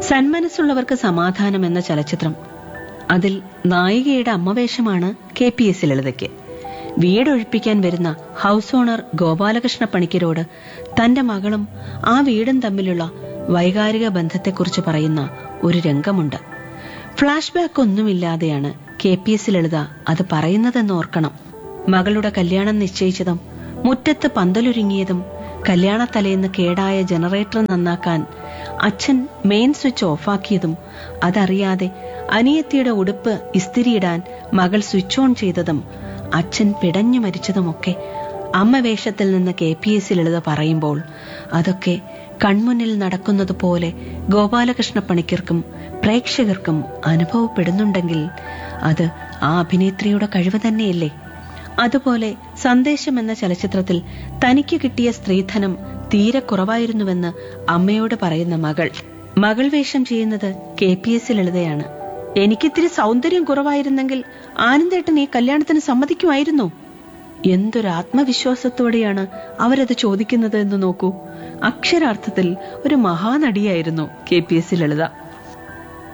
സന്മനസ്സുള്ളവർക്ക് സമാധാനം എന്ന ചലച്ചിത്രം അതിൽ നായികയുടെ അമ്മവേഷമാണ് കെ പി എസ് ലളിതയ്ക്ക് വീടൊഴിപ്പിക്കാൻ വരുന്ന ഹൗസ് ഓണർ ഗോപാലകൃഷ്ണ പണിക്കരോട് തന്റെ മകളും ആ വീടും തമ്മിലുള്ള വൈകാരിക ബന്ധത്തെക്കുറിച്ച് പറയുന്ന ഒരു രംഗമുണ്ട് ഫ്ലാഷ് ബാക്ക് ഒന്നുമില്ലാതെയാണ് കെ പി എസ് ലളിത അത് പറയുന്നതെന്ന് ഓർക്കണം മകളുടെ കല്യാണം നിശ്ചയിച്ചതും മുറ്റത്ത് പന്തലൊരുങ്ങിയതും കല്യാണത്തലേന്ന് കേടായ ജനറേറ്റർ നന്നാക്കാൻ അച്ഛൻ മെയിൻ സ്വിച്ച് ഓഫാക്കിയതും അതറിയാതെ അനിയത്തിയുടെ ഉടുപ്പ് ഇസ്തിരിയിടാൻ മകൾ സ്വിച്ച് ഓൺ ചെയ്തതും അച്ഛൻ പിടഞ്ഞു മരിച്ചതുമൊക്കെ അമ്മ വേഷത്തിൽ നിന്ന് കെ പി എസ് ലളിത പറയുമ്പോൾ അതൊക്കെ കൺമുന്നിൽ നടക്കുന്നത് പോലെ ഗോപാലകൃഷ്ണ പണിക്കർക്കും പ്രേക്ഷകർക്കും അനുഭവപ്പെടുന്നുണ്ടെങ്കിൽ അത് ആ അഭിനേത്രിയുടെ കഴിവ് തന്നെയല്ലേ അതുപോലെ സന്ദേശം എന്ന ചലച്ചിത്രത്തിൽ തനിക്ക് കിട്ടിയ സ്ത്രീധനം തീരെ കുറവായിരുന്നുവെന്ന് അമ്മയോട് പറയുന്ന മകൾ മകൾ വേഷം ചെയ്യുന്നത് കെ പി എസ് ലളിതയാണ് എനിക്കിത്തിരി സൗന്ദര്യം കുറവായിരുന്നെങ്കിൽ ആനന്ദേട്ടൻ ഈ കല്യാണത്തിന് സമ്മതിക്കുമായിരുന്നോ എന്തൊരു ആത്മവിശ്വാസത്തോടെയാണ് അവരത് ചോദിക്കുന്നത് എന്ന് നോക്കൂ അക്ഷരാർത്ഥത്തിൽ ഒരു മഹാനടിയായിരുന്നു കെ പി എസ് ലളിത